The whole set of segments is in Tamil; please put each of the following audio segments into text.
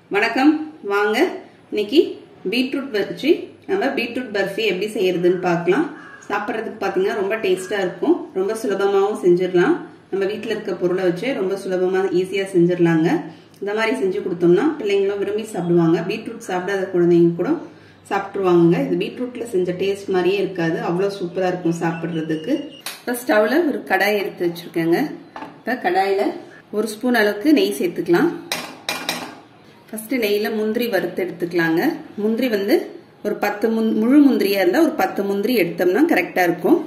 வணக்கம் வாங்க இன்னைக்கு பீட்ரூட் வச்சு நம்ம பீட்ரூட் பர்ஃபி எப்படி செய்யறதுன்னு பார்க்கலாம் சாப்பிட்றதுக்கு பார்த்தீங்கன்னா ரொம்ப டேஸ்டா இருக்கும் ரொம்ப சுலபமாகவும் செஞ்சிடலாம் நம்ம வீட்டில் இருக்க பொருளை வச்சு ரொம்ப சுலபமாக ஈஸியாக செஞ்சிடலாங்க இந்த மாதிரி செஞ்சு கொடுத்தோம்னா பிள்ளைங்களும் விரும்பி சாப்பிடுவாங்க பீட்ரூட் சாப்பிடாத குழந்தைங்க கூட சாப்பிட்ருவாங்க இது பீட்ரூட்டில் செஞ்ச டேஸ்ட் மாதிரியே இருக்காது அவ்வளோ சூப்பராக இருக்கும் சாப்பிட்றதுக்கு இப்போ ஸ்டவ்வில் ஒரு கடாய் எடுத்து வச்சுருக்கேங்க இப்போ கடாயில் ஒரு ஸ்பூன் அளவுக்கு நெய் சேர்த்துக்கலாம் ஃபஸ்ட்டு நெய்யில் முந்திரி வறுத்து எடுத்துக்கலாங்க முந்திரி வந்து ஒரு பத்து முன் முழு முந்திரியாக இருந்தால் ஒரு பத்து முந்திரி எடுத்தோம்னா கரெக்டாக இருக்கும்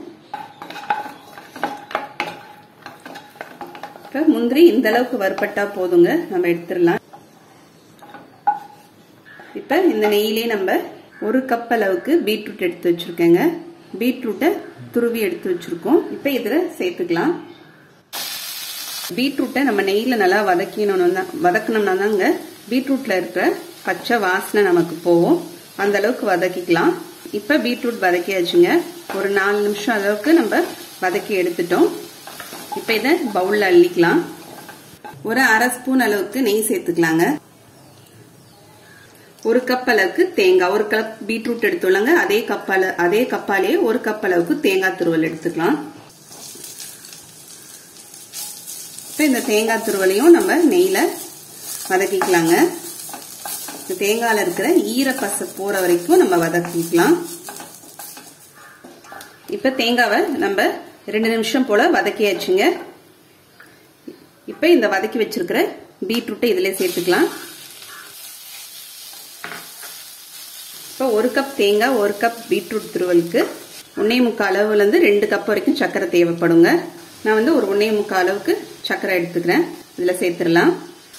இப்போ முந்திரி இந்த அளவுக்கு வறுப்பட்டா போதுங்க நம்ம எடுத்துடலாம் இப்போ இந்த நெய்யிலே நம்ம ஒரு கப் அளவுக்கு பீட்ரூட் எடுத்து வச்சுருக்கேங்க பீட்ரூட்டை துருவி எடுத்து வச்சுருக்கோம் இப்போ இதில் சேர்த்துக்கலாம் பீட்ரூட்டை நம்ம நெய்யில் நல்லா வதக்கினோம்னா வதக்கணும்னா தாங்க பீட்ரூட்டில் இருக்கிற பச்சை வாசனை நமக்கு போகும் அந்த அளவுக்கு வதக்கிக்கலாம் இப்போ பீட்ரூட் வதக்கியாச்சுங்க ஒரு நாலு நிமிஷம் அளவுக்கு நம்ம வதக்கி எடுத்துட்டோம் இப்போ இதை பவுலில் அள்ளிக்கலாம் ஒரு அரை ஸ்பூன் அளவுக்கு நெய் சேர்த்துக்கலாங்க ஒரு கப் அளவுக்கு தேங்காய் ஒரு கப் பீட்ரூட் எடுத்துள்ளங்க அதே கப்பால அதே கப்பாலேயே ஒரு கப் அளவுக்கு தேங்காய் துருவல் எடுத்துக்கலாம் இப்போ இந்த தேங்காய் துருவலையும் நம்ம நெய்யில் வதக்கிக்கலாங்க இந்த தேங்காயில் இருக்கிற ஈரப்பசை போகிற வரைக்கும் நம்ம வதக்கிக்கலாம் இப்போ தேங்காவை நம்ம ரெண்டு நிமிஷம் போல் வதக்கியாச்சுங்க இப்போ இந்த வதக்கி வச்சிருக்கிற பீட்ரூட்டை இதில் சேர்த்துக்கலாம் இப்போ ஒரு கப் தேங்காய் ஒரு கப் பீட்ரூட் துருவலுக்கு ஒன்னே முக்கால் அளவுலேருந்து ரெண்டு கப் வரைக்கும் சர்க்கரை தேவைப்படுங்க நான் வந்து ஒரு ஒன்னே முக்கால் அளவுக்கு சர்க்கரை எடுத்துக்கிறேன் இதில் சேர்த்துடலாம்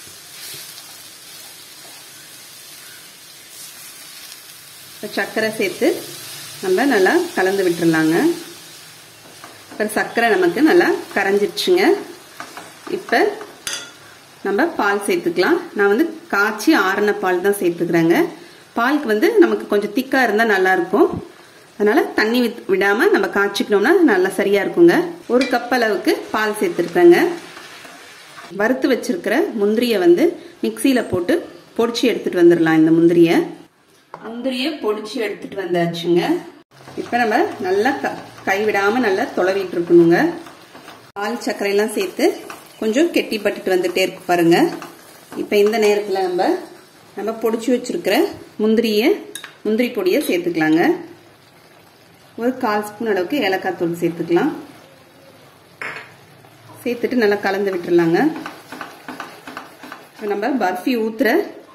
இப்போ சர்க்கரை சேர்த்து நம்ம நல்லா கலந்து விட்டுறலாங்க இப்போ சர்க்கரை நமக்கு நல்லா கரைஞ்சிடுச்சுங்க இப்போ நம்ம பால் சேர்த்துக்கலாம் நான் வந்து காய்ச்சி ஆறின பால் தான் சேர்த்துக்கிறேங்க பாலுக்கு வந்து நமக்கு கொஞ்சம் திக்காக இருந்தால் நல்லாயிருக்கும் அதனால் தண்ணி விடாமல் நம்ம காய்ச்சிக்கணும்னா நல்லா சரியாக இருக்குங்க ஒரு கப் அளவுக்கு பால் சேர்த்துருக்கேங்க வறுத்து வச்சிருக்கிற முந்திரியை வந்து மிக்சியில் போட்டு பொடிச்சு எடுத்துகிட்டு வந்துடலாம் இந்த முந்திரியை முந்திரியை பொடிச்சு எடுத்துகிட்டு வந்தாச்சுங்க இப்போ நம்ம நல்லா க கைவிடாமல் நல்லா தொலைவிட்டு இருக்கணுங்க பால் சர்க்கரையெல்லாம் சேர்த்து கொஞ்சம் கெட்டி பட்டுட்டு வந்துட்டே இருக்கு பாருங்க இப்போ இந்த நேரத்தில் நம்ம நம்ம பொடிச்சு வச்சிருக்கிற முந்திரியை முந்திரி பொடியை சேர்த்துக்கலாங்க ஒரு கால் ஸ்பூன் அளவுக்கு ஏலக்காய் தூள் சேர்த்துக்கலாம் சேர்த்துட்டு நல்லா கலந்து விட்டுறலாங்க இப்போ நம்ம பர்ஃபி ஊற்றுற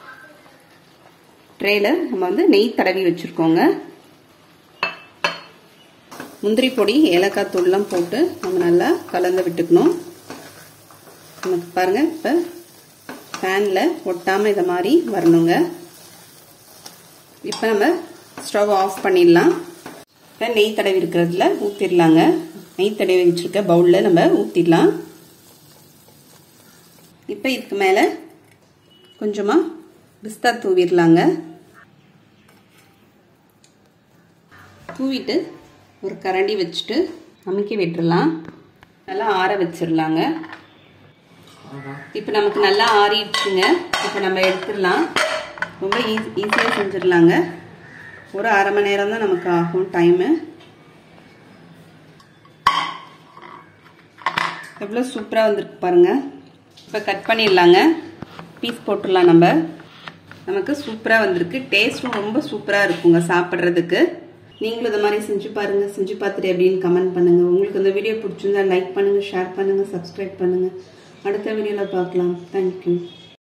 ட்ரேல நம்ம வந்து நெய் தடவி வச்சுருக்கோங்க முந்திரி பொடி ஏலக்காய் தூள்லாம் போட்டு நம்ம நல்லா கலந்து விட்டுக்கணும் நமக்கு பாருங்கள் இப்போ ஃபேனில் ஒட்டாமல் இதை மாதிரி வரணுங்க இப்போ நம்ம ஸ்டவ் ஆஃப் பண்ணிடலாம் இப்போ நெய் தடவி இருக்கிறதுல ஊற்றிடலாங்க நெய் தடவி வச்சுருக்க பவுலில் நம்ம ஊற்றிடலாம் இப்போ இதுக்கு மேலே கொஞ்சமாக பிஸ்தா தூவிடலாங்க தூவிட்டு ஒரு கரண்டி வச்சுட்டு அமுக்கி விட்டுடலாம் நல்லா ஆற வச்சிடலாங்க இப்போ நமக்கு நல்லா ஆறிடுச்சுங்க இப்போ நம்ம எடுத்துடலாம் ரொம்ப ஈஸி ஈஸியாக செஞ்சிடலாங்க ஒரு அரை மணி நேரம் தான் நமக்கு ஆகும் டைமு எவ்வளோ சூப்பராக வந்திருக்கு பாருங்கள் இப்போ கட் பண்ணிடலாங்க பீஸ் போட்டுடலாம் நம்ம நமக்கு சூப்பராக வந்திருக்கு டேஸ்ட்டும் ரொம்ப சூப்பராக இருக்குங்க சாப்பிட்றதுக்கு நீங்களும் இந்த மாதிரி செஞ்சு பாருங்கள் செஞ்சு பார்த்துட்டு எப்படின்னு கமெண்ட் பண்ணுங்கள் உங்களுக்கு இந்த வீடியோ பிடிச்சிருந்தா லைக் பண்ணுங்கள் ஷேர் பண்ணுங்கள் சப்ஸ்கிரைப் பண்ணுங்கள் அடுத்த வீடியோவில் பார்க்கலாம் தேங்க்யூ